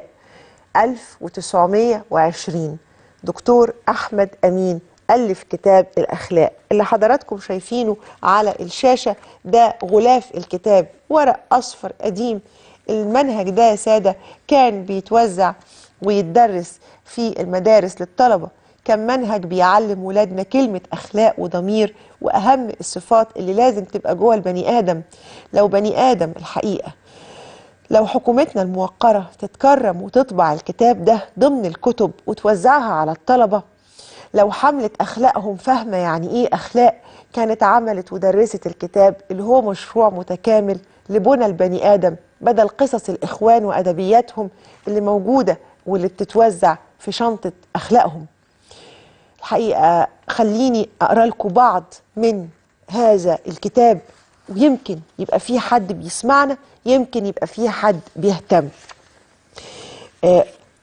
A: 1920 دكتور أحمد أمين ألف كتاب الأخلاق اللي حضراتكم شايفينه على الشاشة ده غلاف الكتاب ورق أصفر قديم المنهج ده يا سادة كان بيتوزع ويتدرس في المدارس للطلبة كان منهج بيعلم ولادنا كلمة أخلاق وضمير وأهم الصفات اللي لازم تبقى جوه البني آدم لو بني آدم الحقيقة لو حكومتنا الموقرة تتكرم وتطبع الكتاب ده ضمن الكتب وتوزعها على الطلبة لو حملة أخلاقهم فاهمة يعني إيه أخلاق كانت عملت ودرست الكتاب اللي هو مشروع متكامل لبنى البني آدم بدل قصص الإخوان وأدبياتهم اللي موجودة واللي بتتوزع في شنطة أخلاقهم الحقيقة خليني أقرأ لكم بعض من هذا الكتاب ويمكن يبقى فيه حد بيسمعنا يمكن يبقى فيه حد بيهتم آه،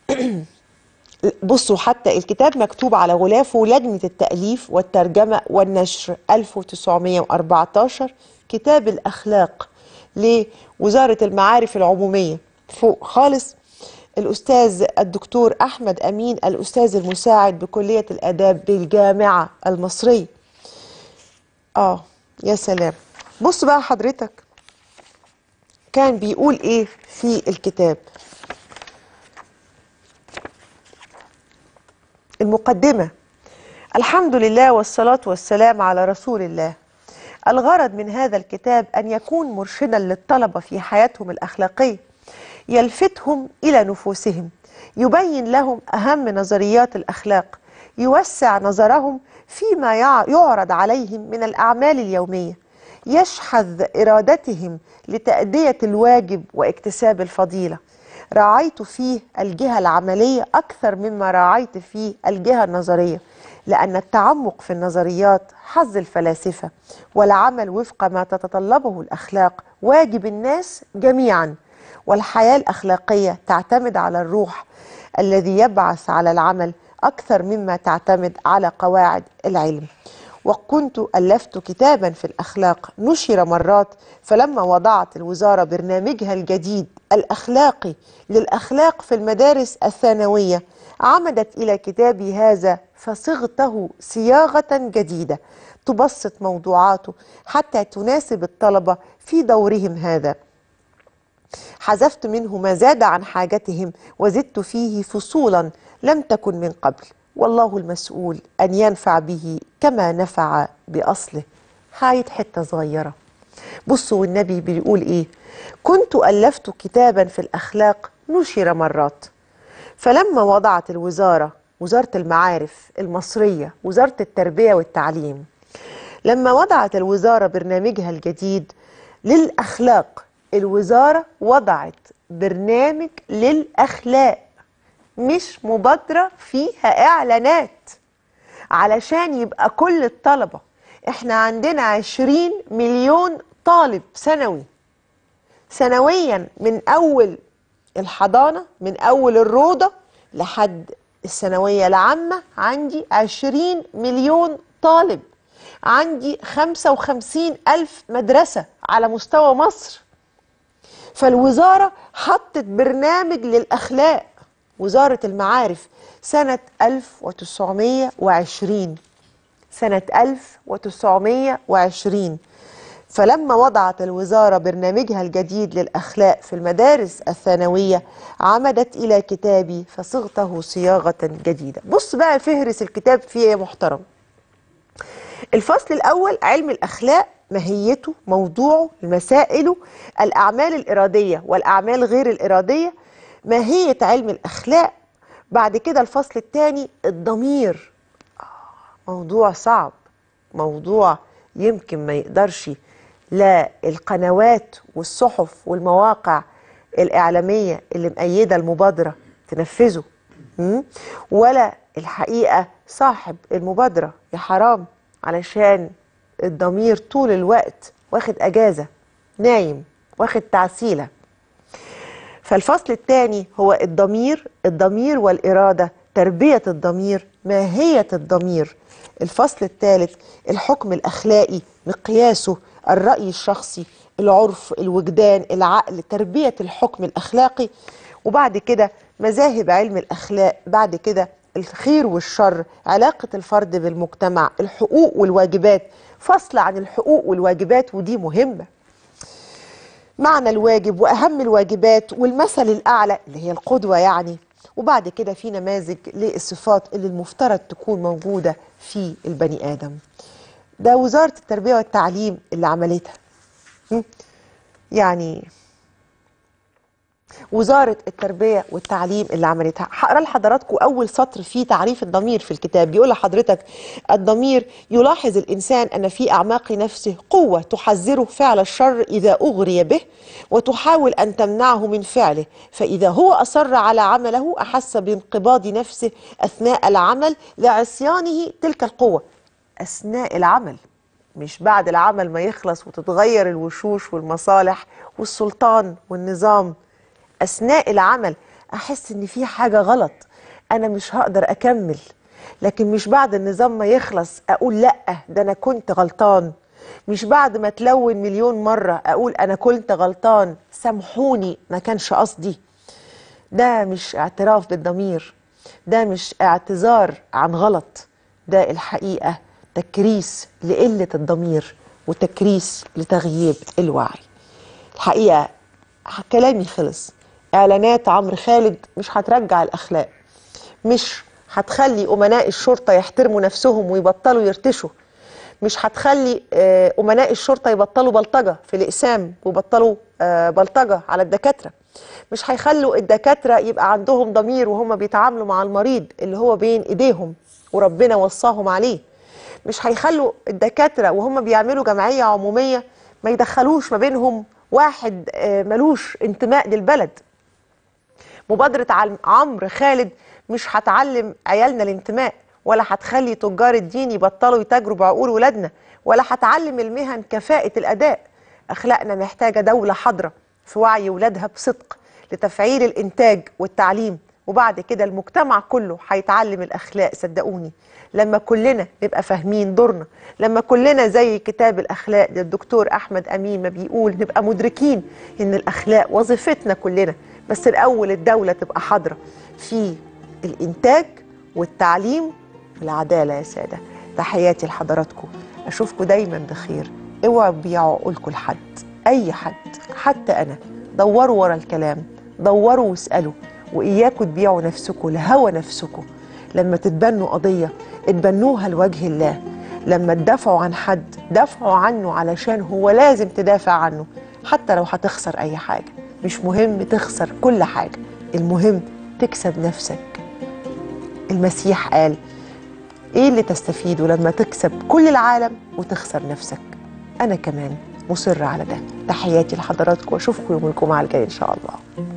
A: بصوا حتى الكتاب مكتوب على غلافه لجنة التأليف والترجمة والنشر 1914 كتاب الأخلاق لوزارة المعارف العمومية فوق خالص الأستاذ الدكتور أحمد أمين الأستاذ المساعد بكلية الآداب بالجامعة المصرية آه يا سلام بص بقى حضرتك كان بيقول إيه في الكتاب المقدمة الحمد لله والصلاة والسلام على رسول الله الغرض من هذا الكتاب أن يكون مرشدا للطلبة في حياتهم الأخلاقية يلفتهم إلى نفوسهم يبين لهم أهم نظريات الأخلاق يوسع نظرهم فيما يع- يعرض عليهم من الأعمال اليومية يشحذ إرادتهم لتأدية الواجب واكتساب الفضيلة راعيت فيه الجهة العملية أكثر مما راعيت فيه الجهة النظرية لأن التعمق في النظريات حظ الفلاسفة والعمل وفق ما تتطلبه الأخلاق واجب الناس جميعا والحياة الأخلاقية تعتمد على الروح الذي يبعث على العمل أكثر مما تعتمد على قواعد العلم وكنت ألفت كتابا في الأخلاق نشر مرات فلما وضعت الوزارة برنامجها الجديد الأخلاقي للأخلاق في المدارس الثانوية عمدت إلى كتابي هذا فصغته صياغة جديدة تبسط موضوعاته حتى تناسب الطلبة في دورهم هذا حذفت منه ما زاد عن حاجتهم وزدت فيه فصولا لم تكن من قبل والله المسؤول أن ينفع به كما نفع بأصله هايت حتة صغيرة بصوا والنبي بيقول إيه كنت ألفت كتابا في الأخلاق نشر مرات فلما وضعت الوزارة وزارة المعارف المصرية وزارة التربية والتعليم لما وضعت الوزارة برنامجها الجديد للأخلاق الوزارة وضعت برنامج للأخلاق مش مبادرة فيها إعلانات علشان يبقى كل الطلبة احنا عندنا عشرين مليون طالب سنوي سنويا من أول الحضانة من أول الروضة لحد الثانوية العامة عندي عشرين مليون طالب عندي خمسة وخمسين ألف مدرسة على مستوى مصر فالوزارة حطت برنامج للأخلاق وزارة المعارف سنة 1920 سنة 1920 فلما وضعت الوزارة برنامجها الجديد للأخلاق في المدارس الثانوية عمدت إلى كتابي فصغته صياغة جديدة بص بقى فهرس الكتاب فيه إيه يا محترم الفصل الأول علم الأخلاق ماهيته موضوعه مسائله الأعمال الإرادية والأعمال غير الإرادية ماهية علم الأخلاق بعد كده الفصل الثاني الضمير موضوع صعب موضوع يمكن ما يقدرش لا القنوات والصحف والمواقع الإعلامية اللي مأيدة المبادرة تنفذه م? ولا الحقيقة صاحب المبادرة يا حرام علشان الضمير طول الوقت واخد أجازة نايم واخد تعسيلة فالفصل الثاني هو الضمير الضمير والإرادة تربية الضمير ماهية الضمير الفصل الثالث الحكم الأخلاقي مقياسه الرأي الشخصي العرف الوجدان العقل تربية الحكم الأخلاقي وبعد كده مذاهب علم الأخلاق بعد كده الخير والشر علاقة الفرد بالمجتمع الحقوق والواجبات فصل عن الحقوق والواجبات ودي مهمة معنى الواجب وأهم الواجبات والمثل الأعلى اللي هي القدوة يعني وبعد كده في نماذج للصفات اللي المفترض تكون موجودة في البني آدم ده وزارة التربية والتعليم اللي عملتها م? يعني وزارة التربية والتعليم اللي عملتها هقرا لحضراتكم أول سطر في تعريف الضمير في الكتاب بيقول لحضرتك الضمير يلاحظ الإنسان أن في أعماق نفسه قوة تحذره فعل الشر إذا أغري به وتحاول أن تمنعه من فعله فإذا هو أصر على عمله أحس بانقباض نفسه أثناء العمل لعصيانه تلك القوة أثناء العمل مش بعد العمل ما يخلص وتتغير الوشوش والمصالح والسلطان والنظام اثناء العمل احس ان في حاجه غلط انا مش هقدر اكمل لكن مش بعد النظام ما يخلص اقول لا ده انا كنت غلطان مش بعد ما تلون مليون مره اقول انا كنت غلطان سامحوني ما كانش قصدي ده مش اعتراف بالضمير ده مش اعتذار عن غلط ده الحقيقه تكريس لقله الضمير وتكريس لتغييب الوعي الحقيقه كلامي خلص اعلانات عمرو خالد مش هترجع الاخلاق مش هتخلي امناء الشرطه يحترموا نفسهم ويبطلوا يرتشوا مش هتخلي آه، امناء الشرطه يبطلوا بلطجه في الاقسام ويبطلوا آه، بلطجه على الدكاتره مش هيخلوا الدكاتره يبقى عندهم ضمير وهم بيتعاملوا مع المريض اللي هو بين ايديهم وربنا وصاهم عليه مش هيخلوا الدكاتره وهم بيعملوا جمعيه عموميه ما يدخلوش ما بينهم واحد آه، ملوش انتماء للبلد مبادرة عل- عمرو خالد مش هتعلم عيالنا الانتماء ولا هتخلي تجار الدين يبطلوا يتاجروا بعقول ولادنا ولا هتعلم المهن كفاءة الأداء أخلاقنا محتاجة دولة حاضرة في وعي ولادها بصدق لتفعيل الإنتاج والتعليم وبعد كده المجتمع كله هيتعلم الأخلاق صدقوني لما كلنا نبقى فاهمين دورنا لما كلنا زي كتاب الأخلاق للدكتور أحمد أمين ما بيقول نبقى مدركين إن الأخلاق وظيفتنا كلنا بس الأول الدولة تبقى حاضرة في الإنتاج والتعليم والعدالة يا سادة تحياتي لحضراتكم أشوفكم دايما بخير اوعوا تبيعوا عقولكم لحد أي حد حتى أنا دوروا ورا الكلام دوروا واسألوا وإياكم تبيعوا نفسكم لهوى نفسكم لما تتبنوا قضية اتبنوها لوجه الله لما تدافعوا عن حد دافعوا عنه علشان هو لازم تدافع عنه حتى لو هتخسر أي حاجة مش مهم تخسر كل حاجة المهم تكسب نفسك المسيح قال ايه اللي تستفيده لما تكسب كل العالم وتخسر نفسك انا كمان مصر على ده تحياتي لحضراتكم واشوفكم يوم الجمعه الجاي ان شاء الله